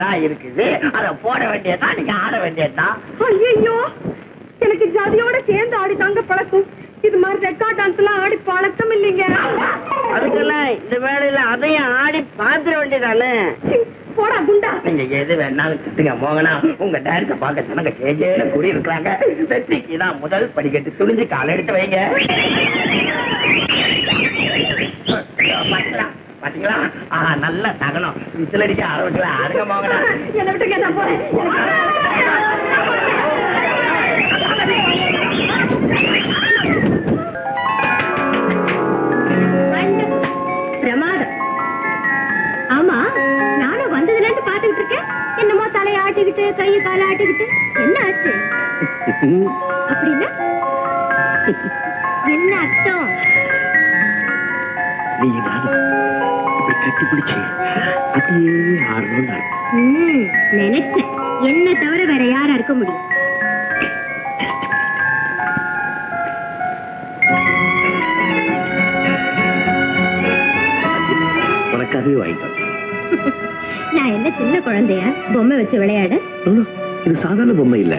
தான் இருக்குது அத போட வேண்டியதுதான் நீங்க ஆட வேண்டியதுதான் ஐயோ எனக்கு ஜாதியோட சேர்ந்து ஆடி தாங்க பழக்கம் இது மாதிரி ரெக்கார்ட் டான்ஸ் எல்லாம் ஆடி பழக்கம் இல்லைங்க அதுக்கெல்லாம் இந்த வேலையில அதையும் ஆடி பாத்துட வேண்டியதானே சீ, போடா குண்டா நீங்க எது வேணாலும் திட்டுங்க மோகனா உங்க டான்ஸ பார்க்க ஜனங்க கேஜேல கூடி இருக்காங்க வெற்றிக்கு தான் முதல் படிக்கட்டு துணிஞ்சு கால் எடுத்து வைங்க பாத்தீங்களா பாத்தீங்களா ஆஹா நல்ல தகனம் விசில் அடிக்க ஆரம்பிக்கலாம் ஆடுங்க மோகனா என்னை விட்டு கேட்டா போறேன் பிரமாதம் ஆமா நானும் வந்ததுல இருந்து பாத்துக்கிட்டு இருக்கேன் என்னமோ தலையை ஆட்டிக்கிட்டு கையை காலை ஆட்டிக்கிட்டு என்ன ஆச்சு அப்படின்னா என்ன அர்த்தம் நீ நானும் இப்படி கட்டி பிடிச்சு அப்படியே ஆடணும்னு ம், நினைச்சேன் என்ன தவிர வேற யாரா இருக்க முடியும் உனக்காகவே வாங்கிட்டோம் நான் என்ன சின்ன குழந்தையா பொம்மை வச்சு விளையாட இது சாதாரண பொம்மை இல்ல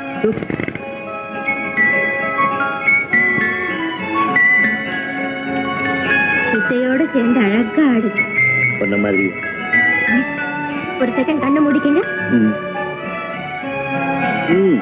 இசையோட சேர்ந்து அழகா ஆடுது சொன்ன மாதிரி ஒரு செகண்ட் கண்ணை முடிக்கங்க ம். ம்.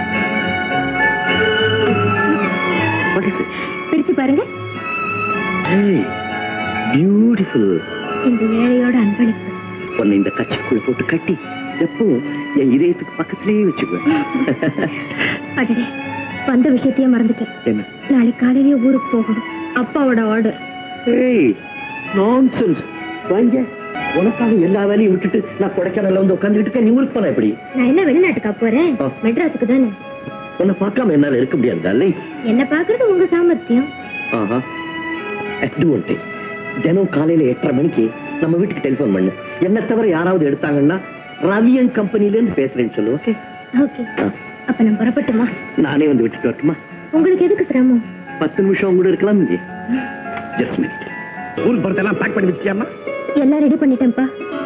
What is it? பிரிச்சு பாருங்க Hey, beautiful. இந்த ஏழையோட அன்பளிப்பு உன்னை இந்த கட்சிக்குள்ள போட்டு கட்டி எப்பவும் என் இதயத்துக்கு பக்கத்திலேயே வச்சுக்குவேன் அடடே வந்த விஷயத்தையே மறந்துட்டேன் என்ன நாளைக்கு காலையிலேயே ஊருக்கு போகணும் அப்பாவோட ஆர்டர் ஏய் நான்சென்ஸ் வாங்க உனக்காக எல்லா வேலையும் விட்டுட்டு நான் கொடைக்கானல்ல வந்து உட்காந்துட்டு இருக்கேன் நீ ஊருக்கு போனா எப்படி நான் என்ன வெளிநாட்டுக்கா போறேன் ஆ. மெட்ராஸுக்கு தானே உன்னை பார்க்காம என்னால இருக்க முடியாது அல்லை என்ன பாக்குறது உங்க சாமர்த்தியம் ஆஹா do one thing. தினம் காலையில எட்டரை மணிக்கு நம்ம வீட்டுக்கு டெலிபோன் பண்ணு என்ன தவிர யாராவது எடுத்தாங்கன்னா ரவியன் கம்பெனில இருந்து பேசுறேன்னு சொல்லு ஓகே ஓகே அப்ப நான் புறப்பட்டுமா நானே வந்து விட்டுட்டு வரட்டுமா உங்களுக்கு எதுக்கு சிரமம் பத்து நிமிஷம் கூட இருக்கலாம் இங்கே ஜஸ்ட் மினிட் ஊருக்கு போறதெல்லாம் பேக் பண்ணி வச்சியாமா எல்லாம் ரெடி பண்ணிட்டேன்ப்பா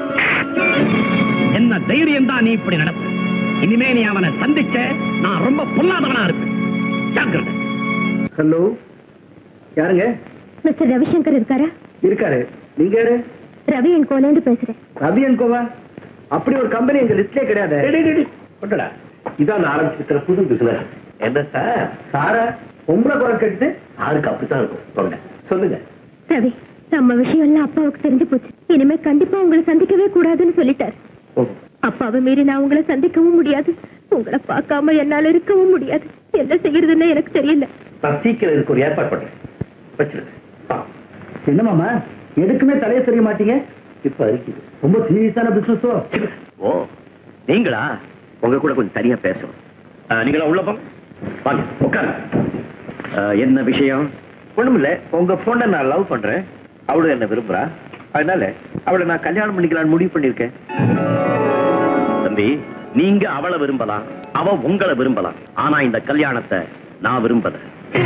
என்ன தைரியம் தான் நீ இப்படி நடப்பு இனிமே நீ அவனை சந்திச்ச நான் ரொம்ப பொல்லாதவனா இருப்பேன் ஜாக்கிரதை ஹலோ யாருங்க மிஸ்டர் ரவிசங்கர் இருக்காரா இருக்காரு நீங்க யாரு ரவி என் கோலேந்து பேசுறேன் ரவி அண்ட் கோவா அப்படி ஒரு கம்பெனி எங்க லிஸ்ட்லயே கிடையாது கொண்டடா இதான் நான் ஆரம்பிச்சிருக்கிற புது பிசினஸ் என்ன சார் சாரா பொம்பளை குரல் கேட்டு யாருக்கு அப்படித்தான் இருக்கும் தொண்டை சொல்லுங்க ரவி நம்ம விஷயம் எல்லாம் அப்பாவுக்கு தெரிஞ்சு போச்சு இனிமே கண்டிப்பா உங்களை சந்திக்கவே கூடாதுன்னு சொல்லிட்டார் ஓ, அப்பாவை மீறி நான் உங்களை சந்திக்கவும் முடியாது உங்களை பார்க்காம என்னால இருக்கவும் முடியாது என்ன செய்யறதுன்னு எனக்கு தெரியல நான் சீக்கிரம் இதுக்கு ஒரு ஏற்பாடு பண்றேன் வச்சிருங்க ஆ, என்ன மாமா எதுக்குமே தலைய தெரிய மாட்டீங்க இப்ப இருக்குது ரொம்ப சீரியஸான பிசினஸோ ஓ நீங்களா உங்க கூட கொஞ்சம் தனியா பேசணும் ஆ, நீங்களா உள்ள போங்க வாங்க உட்காருங்க ஆ, என்ன விஷயம் ஒண்ணுமில்ல உங்க பொண்ணை நான் லவ் பண்றேன் அவளும் என்ன விரும்புறா அதனால அவளை நான் கல்யாணம் பண்ணிக்கலாம்னு முடிவு பண்ணிருக்கேன் தம்பி நீங்க அவளை விரும்பலாம் அவ உங்களை விரும்பலாம் ஆனா இந்த கல்யாணத்தை நான் விரும்பல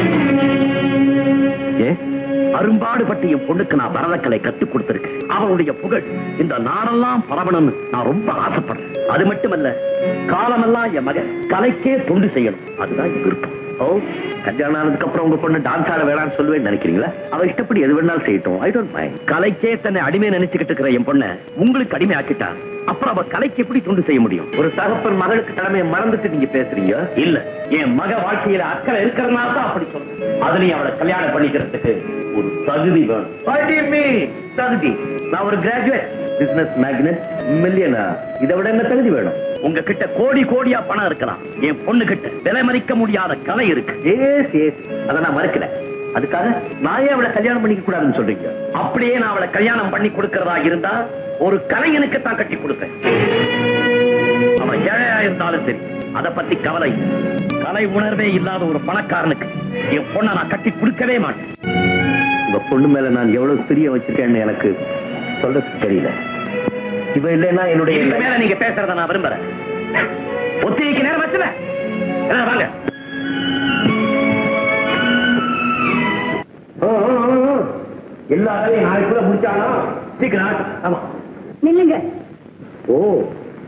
ஏ அரும்பாடுபட்டு என் பொண்ணுக்கு நான் பரதக்கலை கத்துக் கொடுத்திருக்கேன் அவளுடைய புகழ் இந்த நாடெல்லாம் பரவணும்னு நான் ரொம்ப ஆசைப்படுறேன் அது மட்டுமல்ல காலமெல்லாம் என் மகன் கலைக்கே தொண்டு செய்யணும் அதுதான் என் விருப்பம் ஓ கல்யாணம் ஆனதுக்கு அப்புறம் உங்க பொண்ணு டான்ஸ் ஆட வேணாம்னு சொல்லுவேன் நினைக்கிறீங்களா அவ இஷ்டப்படி எது வேணாலும் செய்யட்டும் ஐ டோன்ட் மைண்ட் கலைக்கே தன்னை அடிமை நினைச்சுக்கிட்டு இருக்கிற என் பொண்ணை உங்களுக்கு அடிமை ஆக்கிட்டா அப்புறம் அவ கலைக்கு எப்படி தொண்டு செய்ய முடியும் ஒரு தகப்பன் மகளுக்கு கடமையை மறந்துட்டு நீங்க பேசுறீங்க இல்ல என் மக வாழ்க்கையில அக்கறை இருக்கிறதுனால தான் அப்படி சொல்றேன் அதுலயும் அவளை கல்யாணம் பண்ணிக்கிறதுக்கு ஒரு தகுதி வேணும் What do you mean? தகுதி நான் ஒரு கிராஜுவேட் பிசினஸ் மேக்னட் மில்லியனா இதை விட என்ன தகுதி வேணும் உங்ககிட்ட கோடி கோடியா பணம் இருக்கலாம் என் பொண்ணு கிட்ட விலை மதிக்க முடியாத கலை இருக்கு ஏஸ் ஏஸ் அதை நான் மறுக்கல அதுக்காக நான் ஏன் அவளை கல்யாணம் பண்ணிக்க கூடாதுன்னு சொல்றீங்க அப்படியே நான் அவளை கல்யாணம் பண்ணி கொடுக்கறதா இருந்தா ஒரு கலைஞனுக்கு தான் கட்டி கொடுப்பேன் அவன் ஏழையா இருந்தாலும் சரி அத பத்தி கவலை இல்லை. கலை உணர்வே இல்லாத ஒரு பணக்காரனுக்கு என் பொண்ணை நான் கட்டி கொடுக்கவே மாட்டேன் உங்க பொண்ணு மேல நான் எவ்வளவு பிரிய வச்சிருக்கேன்னு எனக்கு சொல்றது தெரியல இவ இல்லைன்னா என்னுடைய மேல நீங்க பேசுறத நான் விரும்புறேன் ஒத்திரிக்கு நேரம் வச்சுல வாங்க எல்லா வேலையும் நாளைக்குள்ள முடிச்சாலும் சீக்கிரம் ஆமா நில்லுங்க ஓ